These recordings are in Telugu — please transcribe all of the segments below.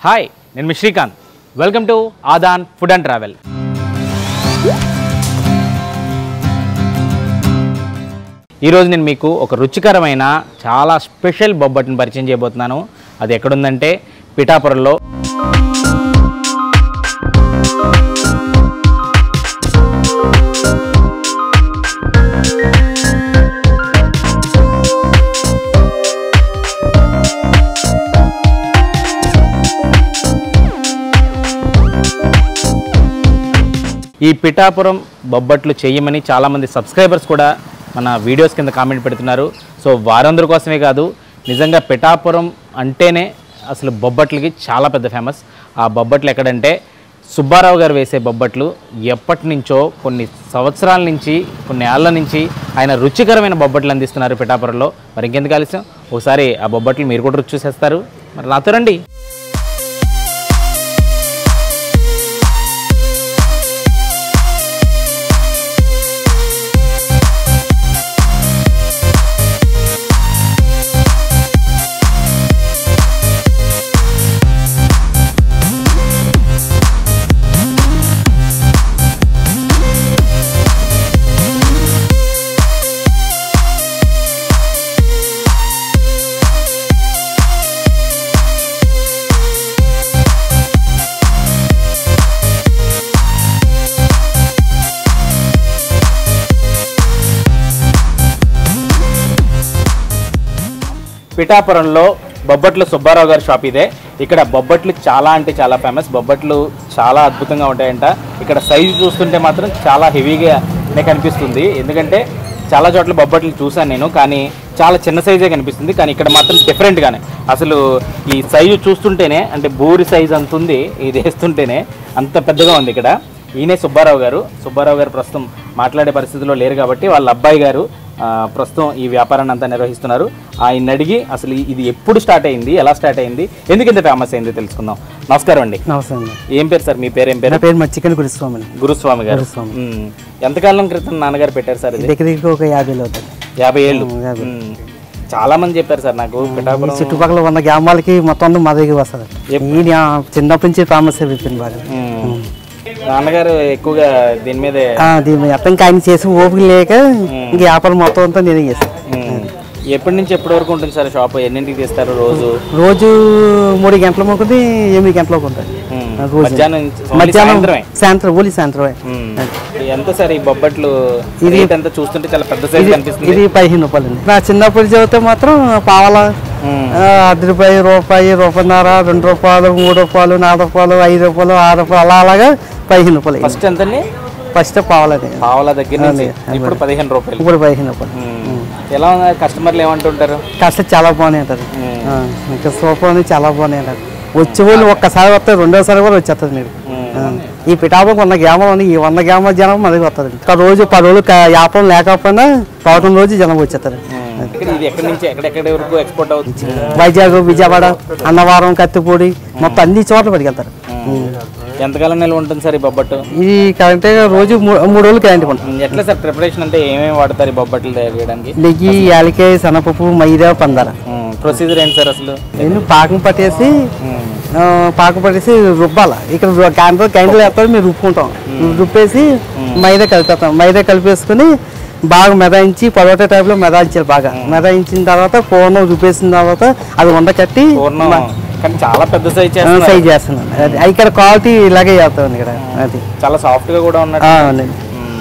హాయ్ నేను మీ Srikanth welcome to Aadan food and travel ఈరోజు నేను మీకు ఒక రుచికరమైన చాలా స్పెషల్ బొబ్బట్ని పరిచయం చేయబోతున్నాను అది ఎక్కడుందంటే పిఠాపురంలో ఈ పిఠాపురం బొబ్బట్లు చేయమని చాలామంది సబ్స్క్రైబర్స్ కూడా మన వీడియోస్ కింద కామెంట్ పెడుతున్నారు సో వారందరి కోసమే కాదు నిజంగా పిఠాపురం అంటేనే అసలు బొబ్బట్లకి చాలా పెద్ద ఫేమస్ ఆ బొబ్బట్లు ఎక్కడంటే సుబ్బారావు గారు వేసే బొబ్బట్లు ఎప్పటి నుంచో కొన్ని సంవత్సరాల నుంచి కొన్ని ఏళ్ల నుంచి ఆయన రుచికరమైన బొబ్బట్లు అందిస్తున్నారు పిఠాపురంలో మరి ఇంకెందుకు ఆలస్యం ఒకసారి ఆ బొబ్బట్లు మీరు కూడా రుచి చూసేస్తారు మరి నాతో రండి పిఠాపురంలో బొబ్బట్లు సుబ్బారావు గారి షాప్ ఇదే ఇక్కడ బొబ్బట్లు చాలా అంటే చాలా ఫేమస్ బొబ్బట్లు చాలా అద్భుతంగా ఉంటాయంట ఇక్కడ సైజు చూస్తుంటే మాత్రం చాలా హెవీగానే కనిపిస్తుంది ఎందుకంటే చాలా చోట్ల బొబ్బట్లు చూశాను నేను కానీ చాలా చిన్న సైజే కనిపిస్తుంది కానీ ఇక్కడ మాత్రం డిఫరెంట్గానే అసలు ఈ సైజు చూస్తుంటేనే అంటే బూరి సైజు అంత ఉంది ఇది వేస్తుంటేనే అంత పెద్దగా ఉంది ఇక్కడ ఈయనే సుబ్బారావు గారు సుబ్బారావు గారు ప్రస్తుతం మాట్లాడే పరిస్థితిలో లేరు కాబట్టి వాళ్ళ అబ్బాయి గారు ఆ, ప్రస్తుతం ఈ వ్యాపారాన్ని అంతా నిర్వహిస్తున్నారు ఆయన అడిగి అసలు ఇది ఎప్పుడు స్టార్ట్ అయింది ఎలా స్టార్ట్ అయింది ఎందుకు ఇంత ఫేమస్ అయింది తెలుసుకుందాం నమస్కారం అండి నమస్తే అండి ఏం పేరు సార్ మీ పేరు ఏం పేరు నా పేరు మచ్చికన్ గురుస్వామి అండి గురుస్వామి గారు గురుస్వామి. మ్మ్. ఎంతకాలం క్రితం నాన్నగారు పెట్టారు సార్ ఇది దగ్గర దగ్గర ఒక యాభైలో అవుతుంది యాభై ఏళ్ళు యాభై. మ్మ్. చాలా మంది చెప్పారు సార్ నాకు ఈ పిఠాపురం చుట్టుపక్కల ఉన్న గ్రామాలకి మొత్తం అంతా మా దగ్గర వస్తుంది ఈయన చిన్నప్పటి నుంచి ఫేమస్ అయిపోయింది బాగా మ్మ్. నాన్నగారు ఎక్కువగా దీని మీదే ఆ, దీన్ని మొత్తం ఇంకా ఆయన చేసి ఓపిక లేక ఇంక వ్యాపారం మొత్తం అంతా నేనే చేస్తాను మ్మ్. ఎప్పటి నుంచి ఎప్పటి వరకు ఉంటుంది సార్ షాప్ ఎన్నింటికి తీస్తారు రోజు రోజు మూడు గంటలకు ఉంటుంది ఎనిమిది గంటలకు ఉంటుంది మ్మ్. రోజు. మధ్యాహ్నం నుంచి- ఓన్లీ మధ్యాహ్నం సాయంత్రమే సాయంత్రం ఓన్లీ సాయంత్రం మ్మ్. ఎంత సార్ ఈ బొబ్బట్లు రేట్ ఎంత చూస్తుంటే చాలా పెద్ద సైజ్ కనిపిస్తుంది ఇది పదిహేను రూపాయలు అండి నా చిన్నప్పుడు చదివితే మాత్రం పావలా మ్మ్. ఆ, అర్ధ రూపాయి రూపాయి రూపాయన్నర రెండు రూపాయలు మూడు రూపాయలు నాలుగు రూపాయలు ఐదు రూపాయలు ఆరు రూపాయలు అలా అలాగా పదిహేను రూపాయలు ఫస్ట్ ఎంతండి ఫస్ట్ పావలని పావుల దగ్గర నుంచి ఇప్పుడు పదిహేను రూపాయలు ఇప్పుడు పదిహేను రూపాయలు మ్మ్. ఎలా ఉంది కస్టమర్లు ఏమంటుంటారు కాస్త చాలా బాగున్నాయి అంటారు ఆ, ఇంకా సూపర్ ఉంది చాలా బాగున్నాయి అంటారు వచ్చే వాళ్ళు ఒక్కసారి వస్తే రెండోసారి కూడా వచ్చేస్తుంది మీరు ఆ, ఈ పిఠాపురం వంద గ్రామాలు ఉన్నాయి ఈ వంద గ్రామాల జనం మనకి వస్తుంది ఒక రోజు పది రోజులు క- వ్యాపారం లేకపోయినా పదకొండు రోజు జనం వచ్చేస్తారు మ్మ్. ఇక్కడ ఇది ఎక్కడి నుంచి ఎక్కడెక్కడి వరకు ఎక్స్పోర్ట్ అవుతుంది వైజాగ్ విజయవాడ అన్నవరం కత్తిపూడి మొత్తం అన్ని చోట్ల పడికెళ్తారు ఎంతకాలం నిల్వ ఉంటుంది సార్ ఈ బొబ్బట్టు ఇది కరెక్ట్గా రోజు మూ- మూడు రోజులు కరెంట్ ఉంటుంది మ్మ్. ఎట్లా సార్ ప్రిపరేషన్ అంటే ఏమేమి వాడతారు ఈ బొబ్బట్లు తయారు చేయడానికి నెయ్యి యాలకాయ శనగపప్పు మైదా పందార ప్రొసీజర్ ఏంటి సార్ అసలు నేను పాకం పట్టేసి మ్మ్. ఆ, పాకం పట్టేసి రుబ్బాల ఇక్కడ రు- గంటలో గంటలు వేస్తారు మేము రుబ్బుకుంటాం రుబ్బేసి మైదా కలిపేస్తాం మైదా కలిపేసుకుని బాగా మెదాయించి పొడవట టైప్లో మెదాయించాలి బాగా మెదాయించిన తర్వాత పూర్ణం రుబ్బేసిన తర్వాత అది వంద కట్టి పూర్ణం కానీ చాలా పెద్ద సైజ్ చేస్తున్నారు సైజ్ చేస్తున్నాను అది అది ఇక్కడ క్వాలిటీ ఇలాగే చేస్తాం ఇక్కడ అది చాలా సాఫ్ట్ గా కూడా ఉన్నట్టు ఆ, అవునండి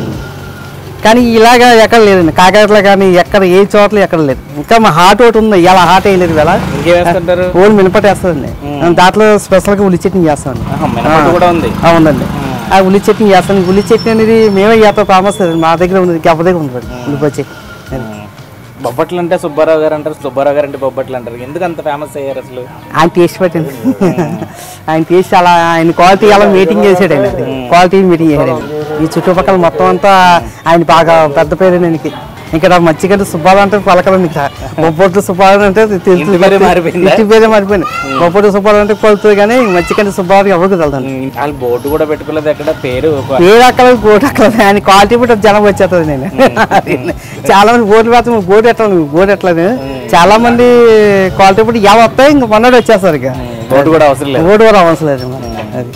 కానీ ఇలాగా ఎక్కడ లేదండి కాకినాడలో కానీ ఎక్కడ ఏ చోట్ల ఎక్కడ లేదు ఇంకా మా హాట్ ఒకటి ఉంది ఇలా హాట్ వేయలేదు ఇలా ఇంకేం వేస్తుంటారు ఓన్ మినపటి వేస్తుందండి దాంట్లో స్పెషల్గా ఉల్లి చట్నీ చేస్తామండి ఆహా, మినపట్టు కూడా ఉంది ఆ, ఉందండి ఆ ఉల్లి చట్నీ చేస్తాను ఉల్లి చట్నీ అనేది మేమే చేస్తాం ఫేమస్ మా దగ్గర ఉంది గబ్బ దగ్గర ఉంది ఉల్లిపాయ చట్నీ అది. బొబ్బట్లు అంటే సుబ్బారావు గారు అంటారు సుబ్బారావు గారు అంటే బొబ్బట్లు అంటారు ఎందుకు అంత ఫేమస్ అయ్యారు అసలు ఆయన టేస్ట్ పెట్టండి ఆయన టేస్ట్ అలా ఆయన క్వాలిటీ అలా మీటింగ్ చేసాడండి అది క్వాలిటీ మీటింగ్ చేశాడండి ఈ చుట్టుపక్కల మొత్తం అంతా ఆయన బాగా పెద్ద పేరు ఆయనకి ఇక్కడ మచ్చిగడ్డ సుబ్బారావు అంటే పలకలు మీకు బొబ్బొట్టు సుబ్బారావు అంటే తెలుసు ఇంటి పేరే మారిపోయిందా? ఇంటి పేరే మారిపోయింది బొబ్బొట్టు సుబ్బారావు అంటే కొలుతుంది కానీ మచ్చిగడ్డ సుబ్బారావు ఎవరికి తెలుదండి ఉమ్, వాళ్ళు బోర్డు కూడా పెట్టుకోలేదు ఎక్కడ పేరు ఒక- ఏ రకాల బోట్ అక్కడ ఆయన క్వాలిటీ బట్టి జనం వచ్చేస్తుంది నేను చాలా మంది బోట్లు పెడతాం బోట్ ఎట్లా బోట్ ఎట్లా చాలా మంది క్వాలిటీ బట్టి ఎలా వస్తాయి ఇంక మొన్నటి వచ్చేస్తారు ఇక ఓటు కూడా అవసరం లేదు ఓటు కూడా అవసరం లేదు మరి అది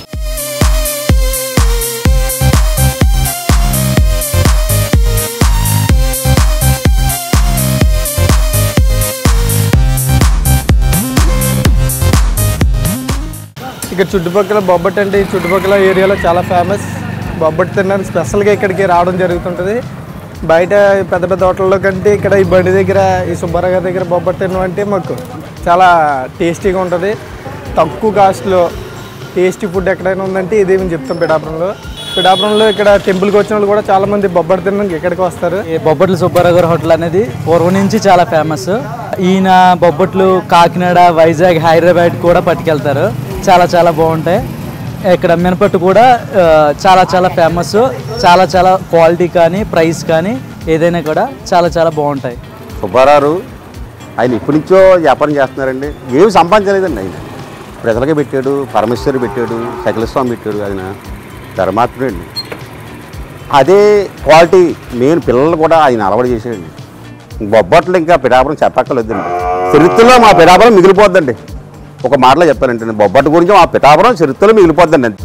ఇక్కడ చుట్టుపక్కల బొబ్బట్ అంటే ఈ చుట్టుపక్కల ఏరియాలో చాలా ఫేమస్ బొబ్బట్ తినడానికి స్పెషల్గా ఇక్కడికి రావడం జరుగుతుంటుంది బయట పెద్ద పెద్ద హోటల్లో కంటే ఇక్కడ ఈ బండి దగ్గర ఈ సుబ్బారావు గారి దగ్గర బొబ్బట్ తినడం అంటే మాకు చాలా టేస్టీగా ఉంటుంది తక్కువ కాస్ట్లో టేస్టీ ఫుడ్ ఎక్కడైనా ఉందంటే ఇదే మేము చెప్తాం పిఠాపురంలో పిఠాపురంలో ఇక్కడ టెంపుల్కి వచ్చిన వాళ్ళు కూడా చాలా మంది బొబ్బట్ తినడానికి ఇక్కడికి వస్తారు ఈ బొబ్బట్లు సుబ్బారావు గారి హోటల్ అనేది పూర్వం నుంచి చాలా ఫేమస్ ఈయన బొబ్బట్లు కాకినాడ వైజాగ్ హైదరాబాద్ కూడా పట్టుకెళ్తారు చాలా చాలా బాగుంటాయి ఇక్కడ మినపట్టు కూడా ఆ, చాలా చాలా ఫేమస్ చాలా చాలా క్వాలిటీ కానీ ప్రైస్ కానీ ఏదైనా కూడా చాలా చాలా బాగుంటాయి సుబ్బారావు ఆయన ఇప్పటి నుంచో వ్యాపారం చేస్తున్నారండి ఏమి సంపాదించలేదండి ఆయన ప్రజలకే పెట్టాడు పరమేశ్వరి పెట్టాడు సకలస్వామి పెట్టాడు ఆయన ధర్మాత్ముడు అండి అదే క్వాలిటీ మెయిన్ పిల్లలు కూడా ఆయన అలవాటు చేసేయండి బొబ్బట్లు ఇంకా పిడాపురం చెప్పక్కర్లేదండి చరిత్రలో మా పిడాపురం మిగిలిపోద్దండి ఒక మాటలో చెప్పానంటే బొబ్బట్టు గురించి మా పిఠాపురం చరిత్రలో మిగిలిపోద్దండి అంతే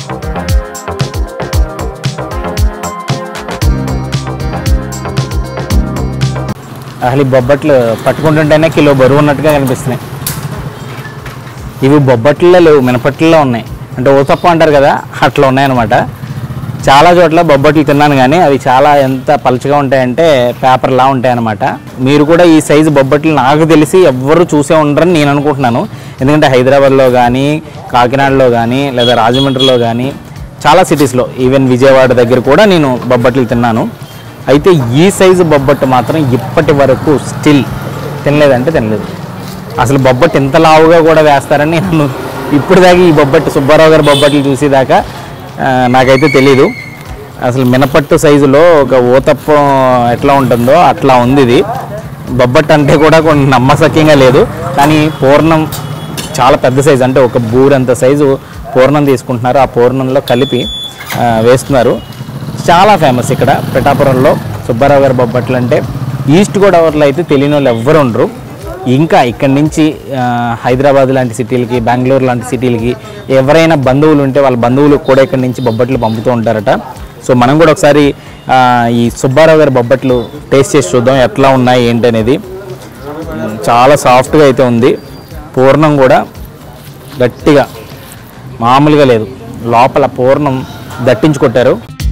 అసలు ఈ బొబ్బట్లు పట్టుకుంటుంటేనే కిలో బరువు ఉన్నట్టుగా కనిపిస్తున్నాయి ఇవి బొబ్బట్లలో లేవు మినపట్లలో ఉన్నాయి అంటే ఊతప్ప అంటారు కదా అట్లా ఉన్నాయన్నమాట చాలా చోట్ల బొబ్బట్లు తిన్నాను కానీ అవి చాలా ఎంత పలుచగా ఉంటాయంటే పేపర్లా ఉంటాయన్నమాట మీరు కూడా ఈ సైజు బొబ్బట్లు నాకు తెలిసి ఎవ్వరు చూసే ఉండరని నేను అనుకుంటున్నాను ఎందుకంటే హైదరాబాద్లో కానీ కాకినాడలో కానీ లేదా రాజమండ్రిలో కానీ చాలా సిటీస్లో ఈవెన్ విజయవాడ దగ్గర కూడా నేను బొబ్బట్లు తిన్నాను అయితే ఈ సైజు బొబ్బట్టు మాత్రం ఇప్పటి వరకు స్టిల్ తినలేదంటే తినలేదు అసలు బొబ్బట్టు ఇంత లావుగా కూడా వేస్తారని నేను ఇప్పుడు దాకా ఈ బొబ్బట్టు సుబ్బారావు గారి బొబ్బట్లు చూసేదాకా ఆ, నాకైతే తెలీదు అసలు మినపట్టు సైజులో ఒక ఊతప్పం ఎట్లా ఉంటుందో అట్లా ఉంది ఇది బొబ్బట్టు అంటే కూడా కొన్ని నమ్మసక్యంగా లేదు కానీ పూర్ణం చాలా పెద్ద సైజు అంటే ఒక బూరంత సైజు పూర్ణం తీసుకుంటున్నారు ఆ పూర్ణంలో కలిపి ఆ, వేస్తున్నారు చాలా ఫేమస్ ఇక్కడ పిఠాపురంలో సుబ్బారావు గారి బొబ్బట్లు అంటే ఈస్ట్ గోదావరిలో అయితే తెలియని వాళ్ళు ఎవ్వరు ఉండరు ఇంకా ఇక్కడి నుంచి ఆ, హైదరాబాద్ లాంటి సిటీలకి బెంగళూరు లాంటి సిటీలకి ఎవరైనా బంధువులు ఉంటే వాళ్ళ బంధువులకు కూడా ఇక్కడి నుంచి బొబ్బట్లు పంపుతూ ఉంటారట సో మనం కూడా ఒకసారి ఆ, ఈ సుబ్బారావు గారి బొబ్బట్లు టేస్ట్ చేసి చూద్దాం ఎట్లా ఉన్నాయి ఏంటి అనేది ఉమ్, చాలా సాఫ్ట్గా అయితే ఉంది పూర్ణం కూడా గట్టిగా మామూలుగా లేదు లోపల పూర్ణం దట్టించి కొట్టారు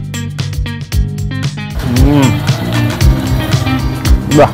మ్మ్. బా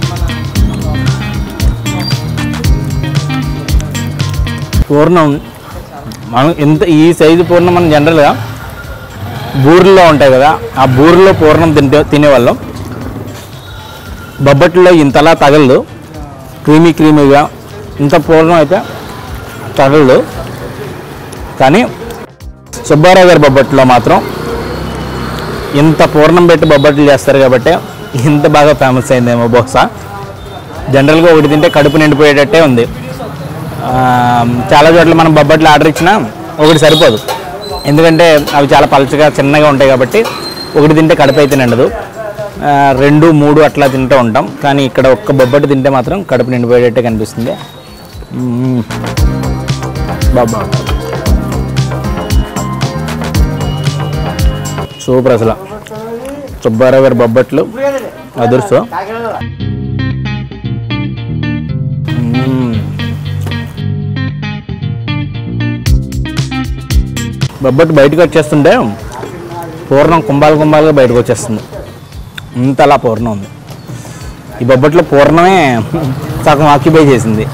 పూర్ణం మనం ఎంత ఈ సైజు పూర్ణం మనం జనరల్గా బూరెల్లో ఉంటాయి కదా ఆ బూరెలో పూర్ణం తింటే తినేవాళ్ళం బొబ్బట్లో ఇంతలా తగలదు క్రీమీ క్రీమీగా ఇంత పూర్ణం అయితే తగలదు కానీ సుబ్బారావు గారి బొబ్బట్లో మాత్రం ఇంత పూర్ణం పెట్టి బొబ్బట్లు చేస్తారు కాబట్టి ఇంత బాగా ఫేమస్ అయిందేమో బహుశా జనరల్గా ఒకటి తింటే కడుపు నిండిపోయేటట్టే ఉంది ఆ, చాలా చోట్ల మనం బొబ్బట్లు ఆర్డర్ ఇచ్చినా ఒకటి సరిపోదు ఎందుకంటే అవి చాలా పలచగా చిన్నగా ఉంటాయి కాబట్టి ఒకటి తింటే కడుపు అయితే నిండదు ఆ, రెండు మూడు అట్లా తింటూ ఉంటాం కానీ ఇక్కడ ఒక్క బొబ్బట్టు తింటే మాత్రం కడుపు నిండిపోయేటట్టే కనిపిస్తుంది మ్మ్. బాబా సూపర్ అసలు సుబ్బారావు గారి బొబ్బట్లు అదుర్సు మ్మ్. బొబ్బట్టు బయటకు వచ్చేస్తుంటే పూర్ణం కుంభాలు కుంభాలుగా బయటకు వచ్చేస్తుంది ఇంతలా పూర్ణం ఉంది ఈ బొబ్బట్లో పూర్ణమే సగం ఆక్యుపై చేసింది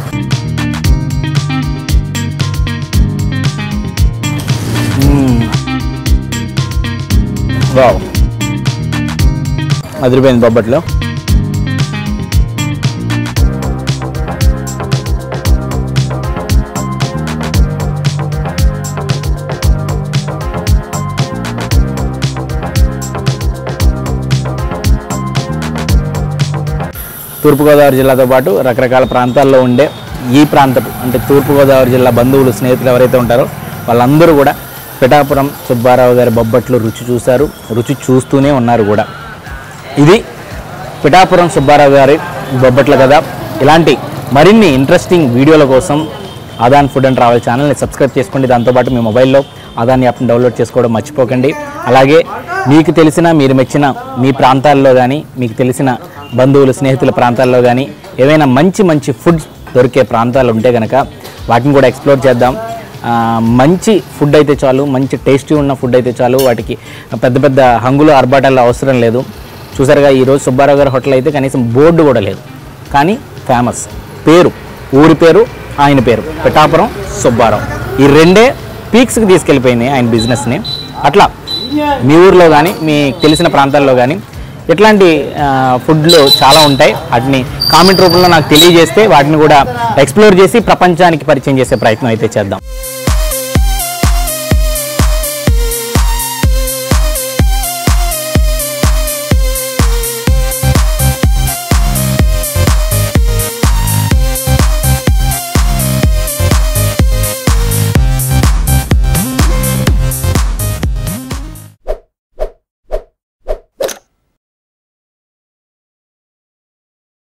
మ్మ్. వావ్ అదిరిపోయింది బొబ్బట్లో తూర్పుగోదావరి జిల్లాతో పాటు రకరకాల ప్రాంతాల్లో ఉండే ఈ ప్రాంతపు అంటే తూర్పుగోదావరి జిల్లా బంధువులు స్నేహితులు ఎవరైతే ఉంటారో వాళ్ళందరూ కూడా పిఠాపురం సుబ్బారావు గారి బొబ్బట్లు రుచి చూశారు రుచి చూస్తూనే ఉన్నారు కూడా ఇది పిఠాపురం సుబ్బారావు గారి బొబ్బట్ల కథ ఇలాంటి మరిన్ని ఇంట్రెస్టింగ్ వీడియోల కోసం ఆదాన్ ఫుడ్ అండ్ ట్రావెల్ ఛానల్ని సబ్స్క్రైబ్ చేసుకోండి దాంతోపాటు మీ మొబైల్లో ఆదాన్ యాప్ని డౌన్లోడ్ చేసుకోవడం మర్చిపోకండి అలాగే మీకు తెలిసిన మీరు మెచ్చిన మీ ప్రాంతాల్లో కానీ మీకు తెలిసిన బంధువులు స్నేహితుల ప్రాంతాల్లో కానీ ఏవైనా మంచి మంచి ఫుడ్ దొరికే ప్రాంతాలు ఉంటే కనుక వాటిని కూడా ఎక్స్ప్లోర్ చేద్దాం ఆ, మంచి ఫుడ్ అయితే చాలు మంచి టేస్టీ ఉన్న ఫుడ్ అయితే చాలు వాటికి పెద్ద పెద్ద హంగులు ఆర్భాటాలు అవసరం లేదు చూసారుగా ఈరోజు సుబ్బారావు గారి హోటల్ అయితే కనీసం బోర్డు కూడా లేదు కానీ ఫేమస్ పేరు ఊరి పేరు ఆయన పేరు పిఠాపురం సుబ్బారావు ఈ రెండే పీక్స్కి తీసుకెళ్ళిపోయింది ఆయన బిజినెస్ని అట్లా మీ ఊర్లో కానీ మీకు తెలిసిన ప్రాంతాల్లో కానీ ఇట్లాంటి ఆ, ఫుడ్లు చాలా ఉంటాయి వాటిని కామెంట్ రూపంలో నాకు తెలియజేస్తే వాటిని కూడా ఎక్స్ప్లోర్ చేసి ప్రపంచానికి పరిచయం చేసే ప్రయత్నం అయితే చేద్దాం